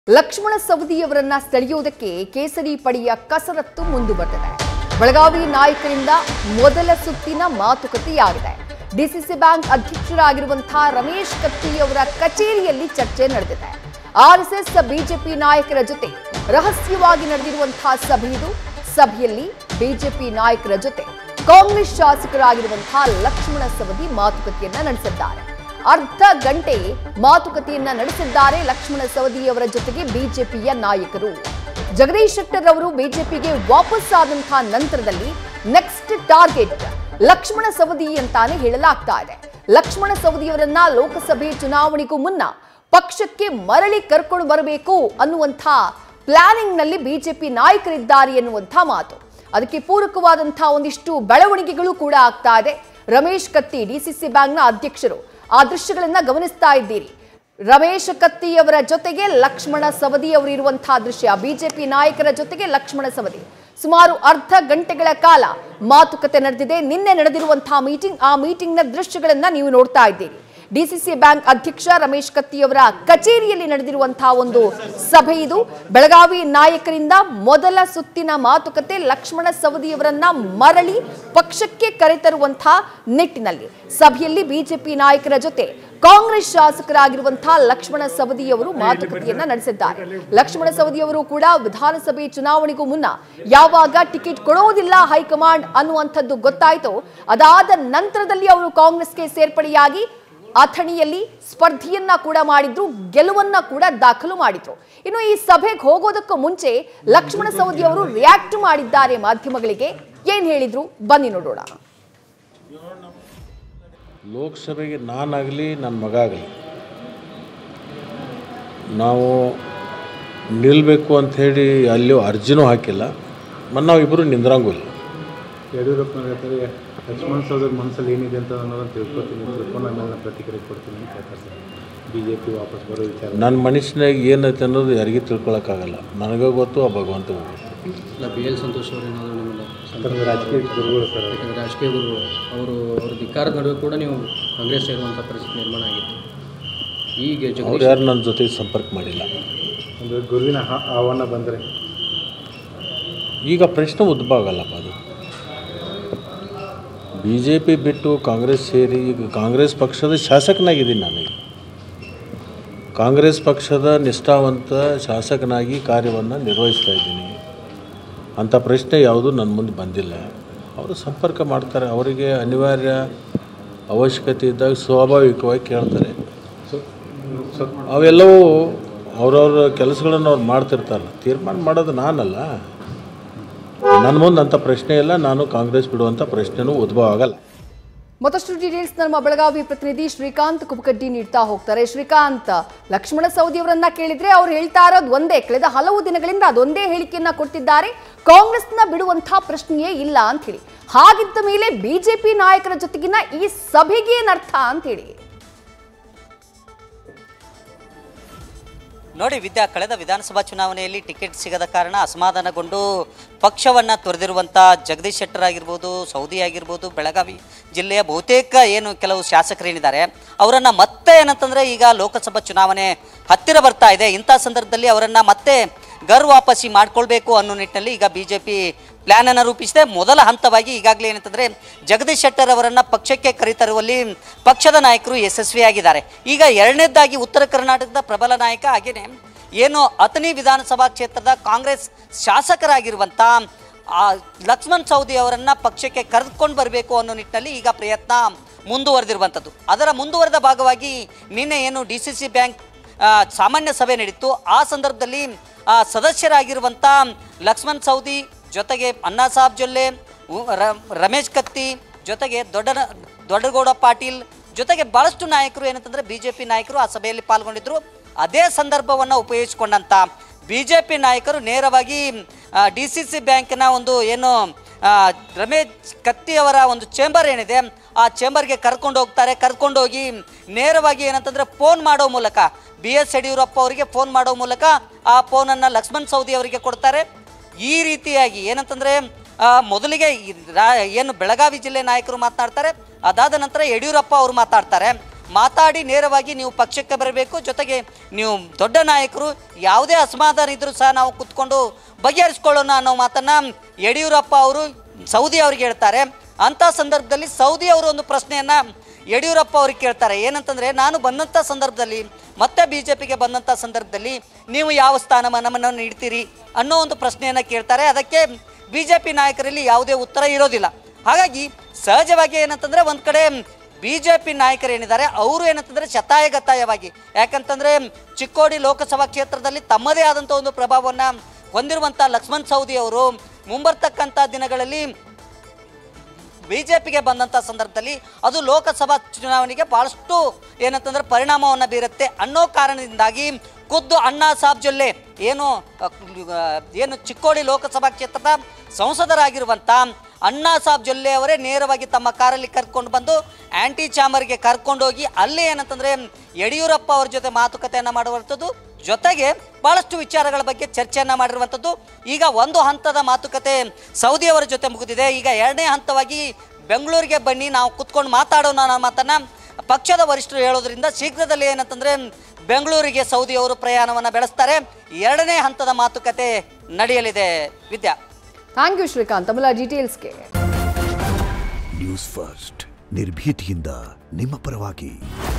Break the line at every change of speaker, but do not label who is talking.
ಲಕ್ಷ್ಮಣ ಸವದಿಯವರನ್ನ ಸೆಳೆಯುವುದಕ್ಕೆ ಕೇಸರಿ ಪಡೆಯ ಕಸರತ್ತು ಮುಂದುವರೆದಿದೆ ಬೆಳಗಾವಿ ನಾಯಕರಿಂದ ಮೊದಲ ಸುತ್ತಿನ ಮಾತುಕತೆಯಾಗಿದೆ ಡಿಸಿಸಿ ಬ್ಯಾಂಕ್ ಅಧ್ಯಕ್ಷರಾಗಿರುವಂತಹ ರಮೇಶ್ ಕತ್ತಿಯವರ ಕಚೇರಿಯಲ್ಲಿ ಚರ್ಚೆ ನಡೆದಿದೆ ಆರ್ಎಸ್ಎಸ್ ಬಿಜೆಪಿ ನಾಯಕರ ಜೊತೆ ರಹಸ್ಯವಾಗಿ ನಡೆದಿರುವಂತಹ ಸಭೆ ಇದು ಸಭೆಯಲ್ಲಿ ಬಿಜೆಪಿ ನಾಯಕರ ಜೊತೆ ಕಾಂಗ್ರೆಸ್ ಶಾಸಕರಾಗಿರುವಂತಹ ಲಕ್ಷ್ಮಣ ಸವದಿ ಮಾತುಕತೆಯನ್ನ ನಡೆಸಿದ್ದಾರೆ ಅರ್ಧ ಗಂಟೆ ಮಾತುಕತೆಯನ್ನ ನಡೆಸಿದ್ದಾರೆ ಲಕ್ಷ್ಮಣ ಸವದಿಯವರ ಜೊತೆಗೆ ಬಿಜೆಪಿಯ ನಾಯಕರು ಜಗದೀಶ್ ಶೆಟ್ಟರ್ ಅವರು ಬಿಜೆಪಿಗೆ ವಾಪಸ್ ಆದಂತಹ ನಂತರದಲ್ಲಿ ನೆಕ್ಸ್ಟ್ ಟಾರ್ಗೆಟ್ ಲಕ್ಷ್ಮಣ ಸವದಿ ಅಂತಾನೆ ಹೇಳಲಾಗ್ತಾ ಇದೆ ಲಕ್ಷ್ಮಣ ಸವದಿಯವರನ್ನ ಲೋಕಸಭೆ ಚುನಾವಣೆಗೂ ಮುನ್ನ ಪಕ್ಷಕ್ಕೆ ಮರಳಿ ಕರ್ಕೊಂಡು ಬರಬೇಕು ಅನ್ನುವಂಥ ಪ್ಲಾನಿಂಗ್ ನಲ್ಲಿ ಬಿಜೆಪಿ ನಾಯಕರಿದ್ದಾರೆ ಎನ್ನುವಂಥ ಮಾತು ಅದಕ್ಕೆ ಪೂರಕವಾದಂತಹ ಒಂದಿಷ್ಟು ಬೆಳವಣಿಗೆಗಳು ಕೂಡ ಆಗ್ತಾ ಇದೆ ರಮೇಶ್ ಕತ್ತಿ ಡಿಸಿಸಿ ಬ್ಯಾಂಕ್ನ ಅಧ್ಯಕ್ಷರು ಆ ದೃಶ್ಯಗಳನ್ನ ಗಮನಿಸ್ತಾ ಇದ್ದೀರಿ ರಮೇಶ್ ಕತ್ತಿಯವರ ಜೊತೆಗೆ ಲಕ್ಷ್ಮಣ ಸವದಿ ಅವರು ಇರುವಂತಹ ದೃಶ್ಯ ಬಿಜೆಪಿ ನಾಯಕರ ಜೊತೆಗೆ ಲಕ್ಷ್ಮಣ ಸವದಿ ಸುಮಾರು ಅರ್ಧ ಗಂಟೆಗಳ ಕಾಲ ಮಾತುಕತೆ ನಡೆದಿದೆ ನಿನ್ನೆ ನಡೆದಿರುವಂತಹ ಮೀಟಿಂಗ್ ಆ ಮೀಟಿಂಗ್ನ ದೃಶ್ಯಗಳನ್ನ ನೀವು ನೋಡ್ತಾ ಇದ್ದೀರಿ ಡಿಸಿಸಿ ಬ್ಯಾಂಕ್ ಅಧ್ಯಕ್ಷ ರಮೇಶ್ ಕತ್ತಿಯವರ ಕಚೇರಿಯಲ್ಲಿ ನಡೆದಿರುವಂತಹ ಒಂದು ಸಭೆ ಇದು ಬೆಳಗಾವಿ ನಾಯಕರಿಂದ ಮೊದಲ ಸುತ್ತಿನ ಮಾತುಕತೆ ಲಕ್ಷ್ಮಣ ಸವದಿಯವರನ್ನ ಮರಳಿ ಪಕ್ಷಕ್ಕೆ ಕರೆತರುವಂತಹ ನಿಟ್ಟಿನಲ್ಲಿ ಸಭೆಯಲ್ಲಿ ಬಿಜೆಪಿ ನಾಯಕರ ಜೊತೆ ಕಾಂಗ್ರೆಸ್ ಶಾಸಕರಾಗಿರುವಂತಹ ಲಕ್ಷ್ಮಣ ಸವದಿಯವರು ಮಾತುಕತೆಯನ್ನ ನಡೆಸಿದ್ದಾರೆ ಲಕ್ಷ್ಮಣ ಸವದಿಯವರು ಕೂಡ ವಿಧಾನಸಭೆ ಚುನಾವಣೆಗೂ ಮುನ್ನ ಯಾವಾಗ ಟಿಕೆಟ್ ಕೊಡೋದಿಲ್ಲ ಹೈಕಮಾಂಡ್ ಅನ್ನುವಂಥದ್ದು ಗೊತ್ತಾಯಿತು ಅದಾದ ನಂತರದಲ್ಲಿ ಅವರು ಕಾಂಗ್ರೆಸ್ಗೆ ಸೇರ್ಪಡೆಯಾಗಿ ಅಥಣಿಯಲ್ಲಿ ಸ್ಪರ್ಧೆಯನ್ನ ಕೂಡ ಮಾಡಿದ್ರು ಗೆಲುವನ್ನ ಕೂಡ ದಾಖಲು ಮಾಡಿದ್ರು ಇನ್ನು ಈ ಸಭೆಗೆ ಹೋಗೋದಕ್ಕೂ ಮುಂಚೆ ಲಕ್ಷ್ಮಣ ಸವದಿ ಅವರು ರಿಯಾಕ್ಟ್ ಮಾಡಿದ್ದಾರೆ ಮಾಧ್ಯಮಗಳಿಗೆ ಏನ್ ಹೇಳಿದ್ರು ಬನ್ನಿ ನೋಡೋಣ
ಲೋಕಸಭೆಗೆ ನಾನಾಗಲಿ ನನ್ನ ಮಗ ಆಗಲಿ ನಾವು ನಿಲ್ಲಬೇಕು ಅಂಥೇಳಿ ಅಲ್ಲಿ ಅರ್ಜಿನೂ ಹಾಕಿಲ್ಲ ಮತ್ತು ನಾವು ಇಬ್ಬರು ನಿಂದ್ರಂಗೂ ಇಲ್ಲ
ಯಡಿಯೂರಪ್ಪನವ್ರು ಹೇಳ್ತಾರೆ ಲಕ್ಷ್ಮಣ ಸಹೋದರ ಮನಸ್ಸಲ್ಲಿ ಏನಿದೆ ಅಂತ ಅನ್ನೋದನ್ನು ತಿಳ್ಕೊತೀನಿ ತಿಳ್ಕೊಂಡು ಆಮೇಲೆ ನಾನು ಪ್ರತಿಕ್ರಿಯೆ ಕೊಡ್ತೀನಿ ಅಂತ ಹೇಳ್ತಾರೆ ಸರ್ ಬಿ ಜೆ ಪಿ ವಾಪಸ್ ಬರೋ ವಿಚಾರ
ನನ್ನ ಮನಸ್ಸಿನಾಗ ಏನೈತೆ ಅನ್ನೋದು ಯಾರಿಗೂ ತಿಳ್ಕೊಳಕ್ಕಾಗಲ್ಲ ನನಗೆ ಗೊತ್ತು ಆ ಭಗವಂತ ಗೊತ್ತು
ಇಲ್ಲ ಬಿ ಎಲ್ ಸಂತೋಷ್ ಅವರು ಏನಾದರೂ ನಿಮ್ಮಲ್ಲಿ
ಯಾಕಂದ್ರೆ ರಾಜಕೀಯ ಗುರುಗಳು ಸರ್ ಅವ್ರು.
ಯಾಕಂದರೆ ರಾಜಕೀಯ ಗುರುಗಳು ಅವರು ಅವ್ರ ಧಿಕ್ಕಾರದ ನಡುವೆ ಕೂಡ ನೀವು ಕಾಂಗ್ರೆಸ್ ಸೇರುವಂಥ ಪರಿಸ್ಥಿತಿ ನಿರ್ಮಾಣ ಆಗಿತ್ತು ಈಗ
ಅವ್ರು
ಜಗದೀಶ್
ಯಾರು ನನ್ನ ಜೊತೆ ಸಂಪರ್ಕ ಮಾಡಿಲ್ಲ
ಒಂದು ಗುರುವಿನ ಆ- ಆಹ್ವಾನ ಬಂದರೆ
ಈಗ ಪ್ರಶ್ನೆ ಉದ್ಭವ ಆಗಲ್ಲಪ್ಪ ಅದು ಬಿ ಜೆ ಪಿ ಬಿಟ್ಟು ಕಾಂಗ್ರೆಸ್ ಸೇರಿ ಈಗ ಕಾಂಗ್ರೆಸ್ ಪಕ್ಷದ ಶಾಸಕನಾಗಿದ್ದೀನಿ ನಾನೀಗ ಕಾಂಗ್ರೆಸ್ ಪಕ್ಷದ ನಿಷ್ಠಾವಂತ ಶಾಸಕನಾಗಿ ಕಾರ್ಯವನ್ನು ನಿರ್ವಹಿಸ್ತಾ ಇದ್ದೀನಿ ಅಂಥ ಪ್ರಶ್ನೆ ಯಾವುದೂ ನನ್ನ ಮುಂದೆ ಬಂದಿಲ್ಲ ಅವರು ಸಂಪರ್ಕ ಮಾಡ್ತಾರೆ ಅವರಿಗೆ ಅನಿವಾರ್ಯ ಅವಶ್ಯಕತೆ ಇದ್ದಾಗ ಸ್ವಾಭಾವಿಕವಾಗಿ ಕೇಳ್ತಾರೆ
ಸೊ ಸೊ
ಅವೆಲ್ಲವೂ ಅವ್ರವ್ರ ಕೆಲಸಗಳನ್ನು ಅವ್ರು ಮಾಡ್ತಿರ್ತಾರಲ್ಲ ತೀರ್ಮಾನ ಮಾಡೋದು ನಾನಲ್ಲ ನನ್ನ ಮುಂದೆ ಅಂಥ ಪ್ರಶ್ನೆ ಇಲ್ಲ ನಾನು ಕಾಂಗ್ರೆಸ್ ಬಿಡುವಂಥ ಪ್ರಶ್ನೆನೂ ಉದ್ಭವ ಆಗಲ್ಲ
ಮತ್ತಷ್ಟು ಡೀಟೇಲ್ಸ್ ನಮ್ಮ ಬೆಳಗಾವಿ ಪ್ರತಿನಿಧಿ ಶ್ರೀಕಾಂತ್ ಕುಬಕಡ್ಡಿ ನೀಡ್ತಾ ಹೋಗ್ತಾರೆ ಶ್ರೀಕಾಂತ್ ಲಕ್ಷ್ಮಣ ಸವದಿ ಅವರನ್ನ ಕೇಳಿದ್ರೆ ಅವ್ರು ಹೇಳ್ತಾ ಇರೋದು ಒಂದೇ ಕಳೆದ ಹಲವು ದಿನಗಳಿಂದ ಅದೊಂದೇ ಹೇಳಿಕೆಯನ್ನ ಕೊಟ್ಟಿದ್ದಾರೆ ಕಾಂಗ್ರೆಸ್ನ ಬಿಡುವಂತಹ ಪ್ರಶ್ನೆಯೇ ಇಲ್ಲ ಅಂತ ಹೇಳಿ ಹಾಗಿದ್ದ ಮೇಲೆ ಬಿಜೆಪಿ ನಾಯಕರ ಜೊತೆಗಿನ ಈ ಸಭೆಗೆ ಏನರ್ಥ ಅಂತ ಹೇಳಿ
ನೋಡಿ ವಿದ್ಯಾ ಕಳೆದ ವಿಧಾನಸಭಾ ಚುನಾವಣೆಯಲ್ಲಿ ಟಿಕೆಟ್ ಸಿಗದ ಕಾರಣ ಅಸಮಾಧಾನಗೊಂಡು ಪಕ್ಷವನ್ನು ತೊರೆದಿರುವಂಥ ಜಗದೀಶ್ ಶೆಟ್ಟರ್ ಆಗಿರ್ಬೋದು ಸೌದಿ ಆಗಿರ್ಬೋದು ಬೆಳಗಾವಿ ಜಿಲ್ಲೆಯ ಬಹುತೇಕ ಏನು ಕೆಲವು ಶಾಸಕರೇನಿದ್ದಾರೆ ಅವರನ್ನು ಮತ್ತೆ ಏನಂತಂದರೆ ಈಗ ಲೋಕಸಭಾ ಚುನಾವಣೆ ಹತ್ತಿರ ಬರ್ತಾ ಇದೆ ಇಂಥ ಸಂದರ್ಭದಲ್ಲಿ ಅವರನ್ನು ಮತ್ತೆ ಗರ್ ವಾಪಸಿ ಮಾಡ್ಕೊಳ್ಬೇಕು ಅನ್ನೋ ನಿಟ್ಟಿನಲ್ಲಿ ಈಗ ಬಿ ಜೆ ಪಿ ಪ್ಲ್ಯಾನನ್ನು ರೂಪಿಸಿದೆ ಮೊದಲ ಹಂತವಾಗಿ ಈಗಾಗಲೇ ಏನಂತಂದರೆ ಜಗದೀಶ್ ಶೆಟ್ಟರ್ ಅವರನ್ನು ಪಕ್ಷಕ್ಕೆ ಕರೆತರುವಲ್ಲಿ ಪಕ್ಷದ ನಾಯಕರು ಯಶಸ್ವಿಯಾಗಿದ್ದಾರೆ ಈಗ ಎರಡನೇದಾಗಿ ಉತ್ತರ ಕರ್ನಾಟಕದ ಪ್ರಬಲ ನಾಯಕ ಹಾಗೆಯೇ ಏನು ಅಥಣಿ ವಿಧಾನಸಭಾ ಕ್ಷೇತ್ರದ ಕಾಂಗ್ರೆಸ್ ಶಾಸಕರಾಗಿರುವಂಥ ಆ ಲಕ್ಷ್ಮಣ್ ಸೌದಿ ಅವರನ್ನು ಪಕ್ಷಕ್ಕೆ ಕರೆದುಕೊಂಡು ಬರಬೇಕು ಅನ್ನೋ ನಿಟ್ಟಿನಲ್ಲಿ ಈಗ ಪ್ರಯತ್ನ ಮುಂದುವರೆದಿರುವಂಥದ್ದು ಅದರ ಮುಂದುವರೆದ ಭಾಗವಾಗಿ ನಿನ್ನೆ ಏನು ಡಿ ಸಿ ಸಿ ಬ್ಯಾಂಕ್ ಆ, ಸಾಮಾನ್ಯ ಸಭೆ ನಡೀತು ಆ ಸಂದರ್ಭದಲ್ಲಿ ಆ, ಸದಸ್ಯರಾಗಿರುವಂಥ ಲಕ್ಷ್ಮಣ್ ಸೌದಿ ಜೊತೆಗೆ ಅಣ್ಣಾ ಸಾಹೇಬ್ ಜೊಲ್ಲೆ ಉ- ರ- ರಮೇಶ್ ಕತ್ತಿ ಜೊತೆಗೆ ದೊಡ್ಡ ದೊಡ್ಡಗೌಡ ಪಾಟೀಲ್ ಜೊತೆಗೆ ಭಾಳಷ್ಟು ನಾಯಕರು ಏನಂತಂದರೆ ಬಿ ಜೆ ಪಿ ನಾಯಕರು ಆ ಸಭೆಯಲ್ಲಿ ಪಾಲ್ಗೊಂಡಿದ್ದರು ಅದೇ ಸಂದರ್ಭವನ್ನು ಉಪಯೋಗಿಸಿಕೊಂಡಂಥ ಬಿ ಜೆ ಪಿ ನಾಯಕರು ನೇರವಾಗಿ ಡಿ ಸಿ ಸಿ ಬ್ಯಾಂಕಿನ ಒಂದು ಏನು ಆ, ರಮೇಶ್ ಕತ್ತಿ ಅವರ ಒಂದು ಚೇಂಬರ್ ಏನಿದೆ ಆ ಚೇಂಬರ್ಗೆ ಕರ್ಕೊಂಡು ಹೋಗ್ತಾರೆ ಕರ್ಕೊಂಡು ಹೋಗಿ ನೇರವಾಗಿ ಏನಂತಂದರೆ ಫೋನ್ ಮಾಡೋ ಮೂಲಕ ಬಿ ಎಸ್ ಯಡಿಯೂರಪ್ಪ ಅವರಿಗೆ ಫೋನ್ ಮಾಡೋ ಮೂಲಕ ಆ ಫೋನನ್ನು ಲಕ್ಷ್ಮಣ್ ಸೌದಿ ಅವರಿಗೆ ಕೊಡ್ತಾರೆ ಈ ರೀತಿಯಾಗಿ ಏನಂತಂದರೆ ಮೊದಲಿಗೆ ಈ ರಾ- ಏನು ಬೆಳಗಾವಿ ಜಿಲ್ಲೆ ನಾಯಕರು ಮಾತನಾಡ್ತಾರೆ ಅದಾದ ನಂತರ ಯಡಿಯೂರಪ್ಪ ಅವರು ಮಾತಾಡ್ತಾರೆ ಮಾತಾಡಿ ನೇರವಾಗಿ ನೀವು ಪಕ್ಷಕ್ಕೆ ಬರಬೇಕು ಜೊತೆಗೆ ನೀವು ದೊಡ್ಡ ನಾಯಕರು ಯಾವುದೇ ಅಸಮಾಧಾನ ಇದ್ರೂ ಸಹ ನಾವು ಕುತ್ಕೊಂಡು ಬಗೆಹರಿಸ್ಕೊಳ್ಳೋಣ ಅನ್ನೋ ಮಾತನ್ನ ಯಡಿಯೂರಪ್ಪ ಅವರು ಸೌದಿ ಅವರಿಗೆ ಹೇಳ್ತಾರೆ ಅಂಥ ಸಂದರ್ಭದಲ್ಲಿ ಸೌದಿ ಅವರು ಒಂದು ಪ್ರಶ್ನೆಯನ್ನ ಯಡಿಯೂರಪ್ಪ ಅವ್ರಿಗೆ ಕೇಳ್ತಾರೆ ಏನಂತಂದ್ರೆ ನಾನು ಬಂದಂಥ ಸಂದರ್ಭದಲ್ಲಿ ಮತ್ತೆ ಬಿ ಜೆ ಪಿಗೆ ಬಂದಂಥ ಸಂದರ್ಭದಲ್ಲಿ ನೀವು ಯಾವ ಸ್ಥಾನಮಾನವನ್ನು ನೀಡ್ತೀರಿ ಅನ್ನೋ ಒಂದು ಪ್ರಶ್ನೆಯನ್ನು ಕೇಳ್ತಾರೆ ಅದಕ್ಕೆ ಬಿ ಜೆ ಪಿ ನಾಯಕರಲ್ಲಿ ಯಾವುದೇ ಉತ್ತರ ಇರೋದಿಲ್ಲ ಹಾಗಾಗಿ ಸಹಜವಾಗಿ ಏನಂತಂದ್ರೆ ಒಂದು ಕಡೆ ಬಿ ಜೆ ಪಿ ನಾಯಕರು ಏನಿದ್ದಾರೆ ಅವರು ಏನಂತಂದ್ರೆ ಶತಾಯಗತಾಯವಾಗಿ ಯಾಕಂತಂದ್ರೆ ಚಿಕ್ಕೋಡಿ ಲೋಕಸಭಾ ಕ್ಷೇತ್ರದಲ್ಲಿ ತಮ್ಮದೇ ಆದಂಥ ಒಂದು ಪ್ರಭಾವವನ್ನು ಹೊಂದಿರುವಂಥ ಲಕ್ಷ್ಮಣ್ ಸೌದಿ ಅವರು ಮುಂಬರ್ತಕ್ಕಂಥ ದಿನಗಳಲ್ಲಿ ಬಿಜೆಪಿಗೆ ಬಂದಂಥ ಸಂದರ್ಭದಲ್ಲಿ ಅದು ಲೋಕಸಭಾ ಚುನಾವಣೆಗೆ ಭಾಳಷ್ಟು ಏನಂತಂದ್ರೆ ಪರಿಣಾಮವನ್ನು ಬೀರುತ್ತೆ ಅನ್ನೋ ಕಾರಣದಿಂದಾಗಿ ಖುದ್ದು ಅಣ್ಣಾ ಸಾಬ್ ಜೊಲ್ಲೆ ಏನು ಅ, ಏನು ಚಿಕ್ಕೋಡಿ ಲೋಕಸಭಾ ಕ್ಷೇತ್ರದ ಸಂಸದರಾಗಿರುವಂಥ ಅಣ್ಣಾ ಸಾಬ್ ಜೊಲ್ಲೆ ಅವರೇ ನೇರವಾಗಿ ತಮ್ಮ ಕಾರಲ್ಲಿ ಕರ್ಕೊಂಡು ಬಂದು ಆಂಟಿ ಚಾಮರ್ಗೆ ಕರ್ಕೊಂಡೋಗಿ ಅಲ್ಲಿ ಏನಂತಂದ್ರೆ ಯಡಿಯೂರಪ್ಪ ಅವ್ರ ಜೊತೆ ಮಾತುಕತೆಯನ್ನು ಮಾಡುವಂಥದ್ದು ಜೊತೆಗೆ ಬಹಳಷ್ಟು ವಿಚಾರಗಳ ಬಗ್ಗೆ ಚರ್ಚೆಯನ್ನ ಮಾಡಿರುವಂಥದ್ದು ಈಗ ಒಂದು ಹಂತದ ಮಾತುಕತೆ ಸೌದಿಯವರ ಜೊತೆ ಮುಗಿದಿದೆ ಈಗ ಎರಡನೇ ಹಂತವಾಗಿ ಬೆಂಗಳೂರಿಗೆ ಬನ್ನಿ ನಾವು ಕುತ್ಕೊಂಡು ಮಾತಾಡೋಣ ಅನ್ನೋ ಮಾತನ್ನ ಪಕ್ಷದ ವರಿಷ್ಠರು ಹೇಳೋದ್ರಿಂದ ಶೀಘ್ರದಲ್ಲಿ ಏನಂತಂದ್ರೆ ಬೆಂಗಳೂರಿಗೆ ಸೌದಿಯವರು ಪ್ರಯಾಣವನ್ನು ಬೆಳೆಸ್ತಾರೆ ಎರಡನೇ ಹಂತದ ಮಾತುಕತೆ ನಡೆಯಲಿದೆ ವಿದ್ಯಾ
ಥ್ಯಾಂಕ್ ಯು ಶ್ರೀಕಾಂತ್ ತಮ್ಮೆಲ್ಲ ಡೀಟೇಲ್ಸ್ಗೆ
ನ್ಯೂಸ್ ಫಸ್ಟ್ ನಿರ್ಭೀತಿಯಿಂದ ನಿಮ್ಮ ಪರವಾಗಿ